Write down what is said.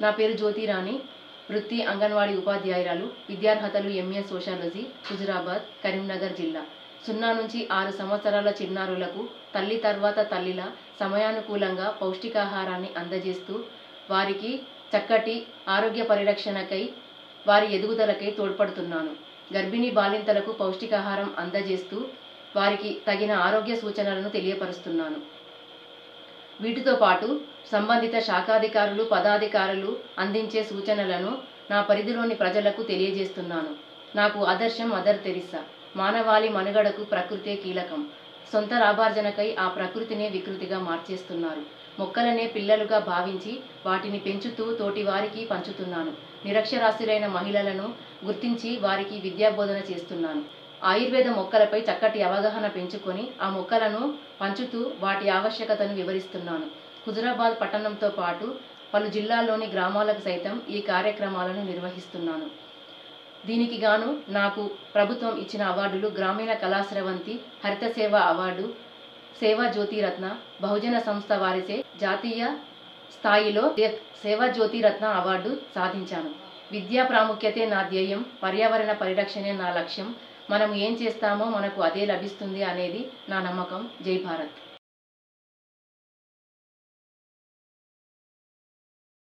నా పేరు జ్యోతిరాణి వృత్తి అంగన్వాడీ ఉపాధ్యాయురాలు విద్యార్హతలు ఎంఏ సోషాలజీ హుజురాబాద్ కరీంనగర్ జిల్లా సున్నా నుంచి ఆరు సంవత్సరాల చిన్నారులకు తల్లి తర్వాత తల్లిలా సమయానుకూలంగా పౌష్టికాహారాన్ని అందజేస్తూ వారికి చక్కటి ఆరోగ్య పరిరక్షణకై వారి ఎదుగుదలకై తోడ్పడుతున్నాను గర్భిణీ బాలింతలకు పౌష్టికాహారం అందజేస్తూ వారికి తగిన ఆరోగ్య సూచనలను తెలియపరుస్తున్నాను వీటితో పాటు సంబంధిత శాఖాధికారులు పదాధికారులు అందించే సూచనలను నా పరిధిలోని ప్రజలకు తెలియజేస్తున్నాను నాకు ఆదర్శం మదర్ తెరిసా మానవాళి మనుగడకు ప్రకృతే కీలకం సొంత లాభార్జనకై ఆ ప్రకృతినే వికృతిగా మార్చేస్తున్నారు మొక్కలనే పిల్లలుగా భావించి వాటిని పెంచుతూ తోటివారికి పంచుతున్నాను నిరక్షరాస్యులైన మహిళలను గుర్తించి వారికి విద్యాబోధన చేస్తున్నాను ఆయుర్వేద మొక్కలపై చక్కటి అవగాహన పెంచుకొని ఆ మొక్కలను పంచుతూ వాటి ఆవశ్యకతను వివరిస్తున్నాను హుజురాబాద్ పట్టణంతో పాటు పలు జిల్లాల్లోని గ్రామాలకు సైతం ఈ కార్యక్రమాలను నిర్వహిస్తున్నాను దీనికి గాను నాకు ప్రభుత్వం ఇచ్చిన అవార్డులు గ్రామీణ కళాశ్రవంతి హరిత సేవ అవార్డు సేవా జ్యోతిరత్న బహుజన సంస్థ వారిచే జాతీయ స్థాయిలో దే- సేవా జ్యోతిరత్న అవార్డు సాధించాను విద్యా ప్రాముఖ్యతే నా ధ్యేయం పర్యావరణ పరిరక్షణే నా లక్ష్యం మనం ఏం చేస్తామో మనకు అదే లభిస్తుంది అనేది నా నమ్మకం జై భారత్